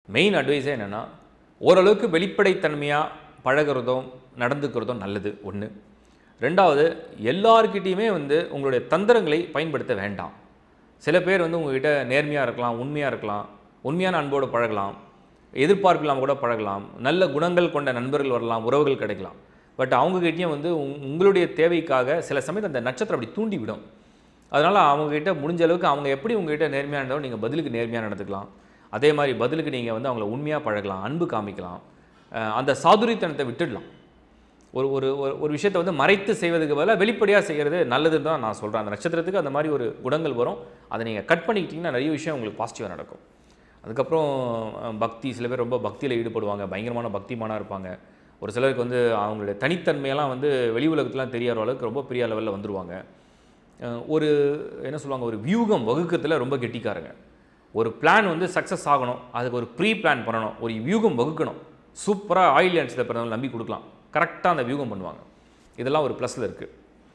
main அட்வைஸே என்னென்னா ஓரளவுக்கு வெளிப்படைத்தன்மையாக பழகுறதும் நடந்துக்கிறதும் நல்லது ஒன்று ரெண்டாவது எல்லார்கிட்டேயுமே வந்து உங்களுடைய தந்திரங்களை பயன்படுத்த வேண்டாம் சில பேர் வந்து உங்ககிட்ட நேர்மையாக இருக்கலாம் உண்மையாக இருக்கலாம் உண்மையான அன்போடு பழகலாம் எதிர்பார்ப்பு இல்லாமல் கூட பழகலாம் நல்ல குணங்கள் கொண்ட நண்பர்கள் வரலாம் உறவுகள் கிடைக்கலாம் பட் அவங்ககிட்டயும் வந்து உங்- உங்களுடைய தேவைக்காக சில சமயத்தில் அந்த நட்சத்திரம் அப்படி தூண்டி விடும் அதனால் அவங்ககிட்ட முடிஞ்ச அளவுக்கு அவங்க எப்படி உங்ககிட்ட நேர்மையாக இருந்தாலும் நீங்கள் பதிலுக்கு நேர்மையாக நடந்துக்கலாம் அதே மாதிரி பதிலுக்கு நீங்கள் வந்து அவங்கள உண்மையாக பழகலாம் அன்பு காமிக்கலாம் அஹ் அந்த சாதுரியத்தனத்தை விட்டுடலாம் ஒரு ஒரு ஒரு- ஒரு விஷயத்தை வந்து மறைத்து செய்வதுக்கு பதிலாக வெளிப்படையாக செய்கிறது நல்லதுன்னு தான் நான் சொல்கிறேன் அந்த நட்சத்திரத்துக்கு அந்த மாதிரி ஒரு குணங்கள் வரும் அதை நீங்கள் கட் பண்ணிக்கிட்டிங்கன்னா நிறைய விஷயம் உங்களுக்கு பாசிட்டிவாக நடக்கும் அதுக்கப்புறம் அஹ், பக்தி சில பேர் ரொம்ப பக்தியில் ஈடுபடுவாங்க பயங்கரமான பக்திமானாக இருப்பாங்க ஒரு சிலருக்கு வந்து அவங்களுடைய தனித்தன்மையெல்லாம் வந்து வெளி உலகத்துலாம் தெரியாத அளவுக்கு ரொம்ப பெரிய லெவலில் வந்துருவாங்க அஹ், ஒரு என்ன சொல்லுவாங்க ஒரு வியூகம் வகுக்கிறதுல ரொம்ப கெட்டிக்காரங்க ஒரு பிளான் வந்து சக்ஸஸ் ஆகணும் அதுக்கு ஒரு ப்ரீ பிளான் பண்ணணும் ஒரு வியூகம் வகுக்கணும் சூப்பராக ஆயில் லேண்ட்ஸில் பிறந்தவங்க நம்பி கொடுக்கலாம் கரெக்டாக அந்த வியூகம் பண்ணுவாங்க இதெல்லாம் ஒரு ப்ளஸில் இருக்குது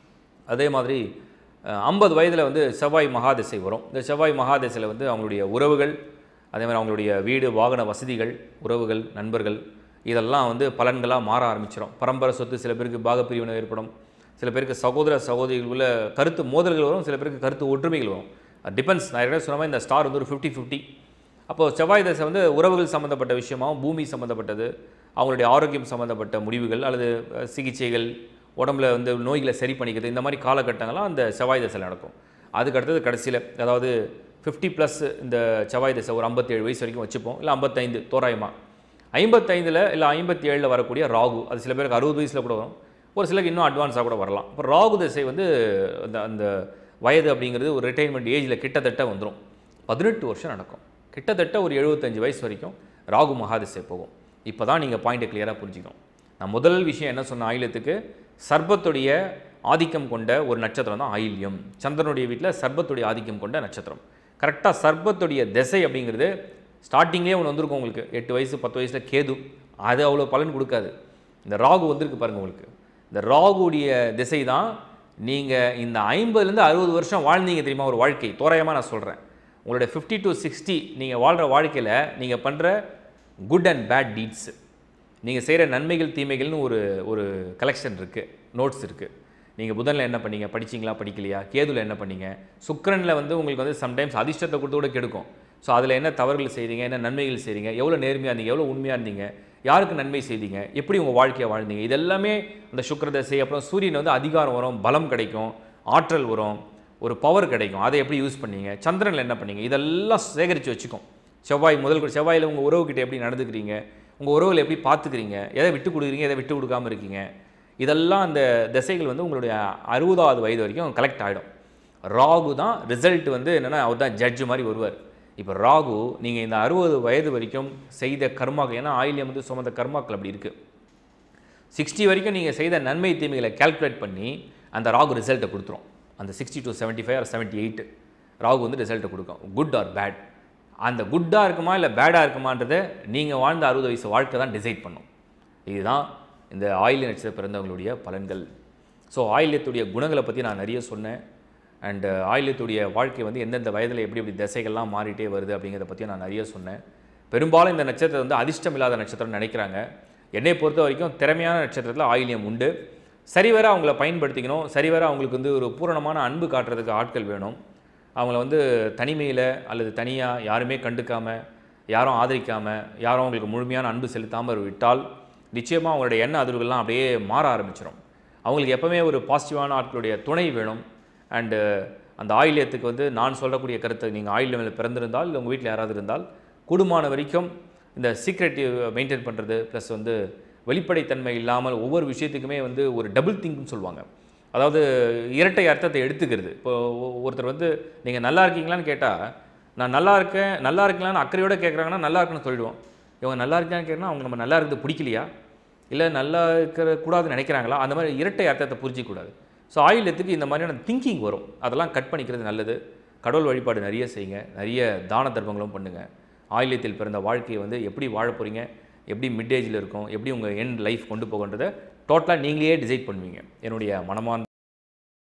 அதே மாதிரி ஐம்பது வயதில் வந்து செவ்வாய் மகாதிசை வரும் இந்த செவ்வாய் மகாதிசையில் வந்து அவங்களுடைய உறவுகள் அதே மாதிரி அவங்களுடைய வீடு வாகன வசதிகள் உறவுகள் நண்பர்கள் இதெல்லாம் வந்து பலன்களாக மாற ஆரம்பிச்சிடும் பரம்பரை சொத்து சில பேருக்கு பாகப்பிரிவினை ஏற்படும் சில பேருக்கு சகோதர சகோதரிகளுக்குள்ள கருத்து மோதல்கள் வரும் சில பேருக்கு கருத்து ஒற்றுமைகள் வரும் டிபெண்ட்ஸ் நான் ஏற்கனவே சொன்ன மாதிரி இந்த ஸ்டார் வந்து ஒரு ஃபிஃப்டி ஃபிஃப்டி அப்போது செவ்வாய் தசை வந்து உறவுகள் சம்மந்தப்பட்ட விஷயமாகவும் பூமி சம்மந்தப்பட்டது அவங்களுடைய ஆரோக்கியம் சம்மந்தப்பட்ட முடிவுகள் அல்லது அஹ், சிகிச்சைகள் உடம்புல வந்து நோய்களை சரி பண்ணிக்கிறது இந்த மாதிரி காலகட்டங்கள்லாம் அந்த செவ்வாய் தசையில் நடக்கும் அதுக்கு அடுத்தது கடைசியில் அதாவது ஃபிஃப்டி ப்ளஸ் இந்த செவ்வாய் தசை ஒரு ஐம்பத்தேழு வயசு வரைக்கும் வச்சுப்போம் இல்லை ஐம்பத்தைந்து தோராயமாக ஐம்பத்தைந்தில் இல்லை ஐம்பத்தி ஏழில் வரக்கூடிய ராகு அது சில பேருக்கு அறுபது வயசில் கூட வரும் ஒரு சிலருக்கு இன்னும் அட்வான்ஸாக கூட வரலாம் இப்போ ராகு திசை வந்து அந்த அந்த வயது அப்படிங்கிறது ஒரு ரிட்டைர்மெண்ட் ஏஜில் கிட்டத்தட்ட வந்துடும் பதினெட்டு வருஷம் நடக்கும் கிட்டத்தட்ட ஒரு எழுபத்தஞ்சு வயசு வரைக்கும் ராகு மகாதிசை போகும் இப்போ தான் நீங்கள் பாயிண்ட்டை கிளியராக புரிஞ்சுக்கணும் நான் முதல் விஷயம் என்ன சொன்ன ஆயிலத்துக்கு சர்ப்பத்துடைய ஆதிக்கம் கொண்ட ஒரு நட்சத்திரம் தான் ஆயில்யம் சந்திரனுடைய வீட்டில் சர்ப்பத்துடைய ஆதிக்கம் கொண்ட நட்சத்திரம் கரெக்டாக சர்ப்பத்துடைய திசை அப்படிங்கிறது ஸ்டார்டிங்லேயே ஒன்று வந்திருக்கும் உங்களுக்கு எட்டு வயசு பத்து வயசில் கேது அது அவ்வளோ பலன் கொடுக்காது இந்த ராகு வந்திருக்கு பாருங்க உங்களுக்கு இந்த ராகுடைய திசை தான் நீங்கள் இந்த ஐம்பதுலேருந்து அறுபது வருஷம் வாழ்ந்தீங்க தெரியுமா ஒரு வாழ்க்கை தோராயமாக நான் சொல்கிறேன் உங்களுடைய ஃபிஃப்டி டு சிக்ஸ்டி நீங்கள் வாழ்கிற வாழ்க்கையில் நீங்கள் பண்ணுற குட் அண்ட் பேட் டீட்ஸு நீங்கள் செய்கிற நன்மைகள் தீமைகள்னு ஒரு ஒரு கலெக்ஷன் இருக்குது நோட்ஸ் இருக்குது நீங்கள் புதனில் என்ன பண்ணீங்க படிச்சீங்களா படிக்கலையா கேதுல என்ன பண்ணீங்க சுக்கிரனில் வந்து உங்களுக்கு வந்து சம்டைம்ஸ் அதிர்ஷ்டத்தை கொடுத்து கூட கெடுக்கும் ஸோ அதில் என்ன தவறுகள் செய்றீங்க என்ன நன்மைகள் செய்றீங்க எவ்வளோ நேர்மையாக இருந்தீங்க எவ்வளோ உண்மையாக இருந்தீங்க யாருக்கு நன்மை செய்தீங்க எப்படி உங்கள் வாழ்க்கையை வாழ்ந்தீங்க இதெல்லாமே அந்த சுக்கிர தசை அப்புறம் சூரியன் வந்து அதிகாரம் வரும் பலம் கிடைக்கும் ஆற்றல் வரும் ஒரு பவர் கிடைக்கும் அதை எப்படி யூஸ் பண்ணீங்க சந்திரனில் என்ன பண்ணீங்க இதெல்லாம் சேகரித்து வச்சுக்கும் செவ்வாய் முதல் கொ- செவ்வாயில் உங்கள் உறவுகிட்ட எப்படி நடந்துக்கிறீங்க உங்கள் உறவுகளை எப்படி பார்த்துக்கிறீங்க எதை விட்டு கொடுக்குறீங்க எதை விட்டு கொடுக்காம இருக்கீங்க இதெல்லாம் அந்த திசைகள் வந்து உங்களுடைய அறுபதாவது வயது வரைக்கும் கலெக்ட் ஆகிடும் ராகு தான் ரிசல்ட் வந்து என்னென்னா அவர் தான் ஜட்ஜு மாதிரி வருவார் இப்போ ராகு நீங்கள் இந்த அறுபது வயது வரைக்கும் செய்த கர்மாக்கள் ஏன்னா ஆயில்யம் வந்து சுமந்த கர்மாக்கள் அப்படி இருக்குது சிக்ஸ்டி வரைக்கும் நீங்கள் செய்த நன்மை தீமைகளை கால்குலேட் பண்ணி அந்த ராகு ரிசல்ட்டை கொடுத்துரும் அந்த sixty to seventy five or seventy eight Rahu வந்து ரிசல்ட்டை கொடுக்கும் குட் ஆர் பேட் அந்த குட்டாக இருக்குமா இல்லை பேடாக இருக்குமான்றதை நீங்கள் வாழ்ந்த அறுபது வயசு வாழ்க்கை தான் டிசைட் பண்ணும் இதுதான் இந்த ஆயில்ய நட்சத்திர பிறந்தவங்களுடைய பலன்கள் ஸோ ஆயில்யத்துடைய குணங்களை பற்றி நான் நிறைய சொன்னேன் அண்டு ஆயில்யத்துடைய வாழ்க்கை வந்து எந்தெந்த வயதில் எப்படி எப்படி திசைகள்லாம் மாறிட்டே வருது அப்படிங்கிறத பற்றி நான் நிறைய சொன்னேன் பெரும்பாலும் இந்த நட்சத்திரம் வந்து அதிர்ஷ்டம் இல்லாத நட்சத்திரம்னு நினைக்கிறாங்க என்னை பொறுத்த வரைக்கும் திறமையான நட்சத்திரத்தில் ஆயில்யம் உண்டு சரிவர அவங்கள பயன்படுத்திக்கணும் சரிவர அவங்களுக்கு வந்து ஒரு பூரணமான அன்பு காட்டுறதுக்கு ஆட்கள் வேணும் அவங்கள வந்து தனிமையில் அல்லது தனியாக யாருமே கண்டுக்காமல் யாரும் ஆதரிக்காமல் யாரும் அவங்களுக்கு முழுமையான அன்பு செலுத்தாமல் விட்டால் நிச்சயமாக அவங்களுடைய எண்ண அதிர்வுகள்லாம் அப்படியே மாற ஆரம்பிச்சிடும் அவங்களுக்கு எப்பவுமே ஒரு பாசிட்டிவான ஆட்களுடைய துணை வேணும் அண்டு அந்த ஆயில்யத்துக்கு வந்து நான் சொல்லக்கூடிய கருத்தை நீங்கள் ஆயில்யம் பிறந்திருந்தால் இல்லை உங்கள் வீட்டில் யாராவது இருந்தால் கூடுமான வரைக்கும் இந்த சீக்ரெட் மெயின்டைன் பண்ணுறது ப்ளஸ் வந்து வெளிப்படைத்தன்மை இல்லாமல் ஒவ்வொரு விஷயத்துக்குமே வந்து ஒரு டபுள் திங்க்னு சொல்லுவாங்க அதாவது இரட்டை அர்த்தத்தை எடுத்துக்கிறது இப்போ ஒ- ஒருத்தர் வந்து நீங்கள் நல்லா இருக்கீங்களான்னு கேட்டால் நான் நல்லா இருக்கேன் நல்லா இருக்கீங்களான்னு அக்கறையோட கேட்குறாங்கன்னா நல்லா இருக்குன்னு சொல்லிடுவோம் இவங்க நல்லா இருக்கான்னு கேட்கணும் அவங்க நம்ம நல்லா இருக்கிறது பிடிக்கலையா இல்லை நல்லா இருக்கிற கூடாதுன்னு நினைக்கிறாங்களா அந்த மாதிரி இரட்டை அர்த்தத்தை புரிஞ்சிக்கூடாது ஸோ ஆயுள்யத்துக்கு இந்த மாதிரியான திங்கிங் வரும் அதெல்லாம் கட் பண்ணிக்கிறது நல்லது கடவுள் வழிபாடு நிறைய செய்யுங்க நிறைய தான தர்மங்களும் பண்ணுங்கள் ஆயுள்யத்தில் பிறந்த வாழ்க்கையை வந்து எப்படி வாழ போகிறீங்க எப்படி மிட் ஏஜில் இருக்கும் எப்படி உங்கள் எண்ட் லைஃப் கொண்டு போகன்றதை டோட்டலாக நீங்களே டிசைட் பண்ணுவீங்க என்னுடைய மனமார்ந்த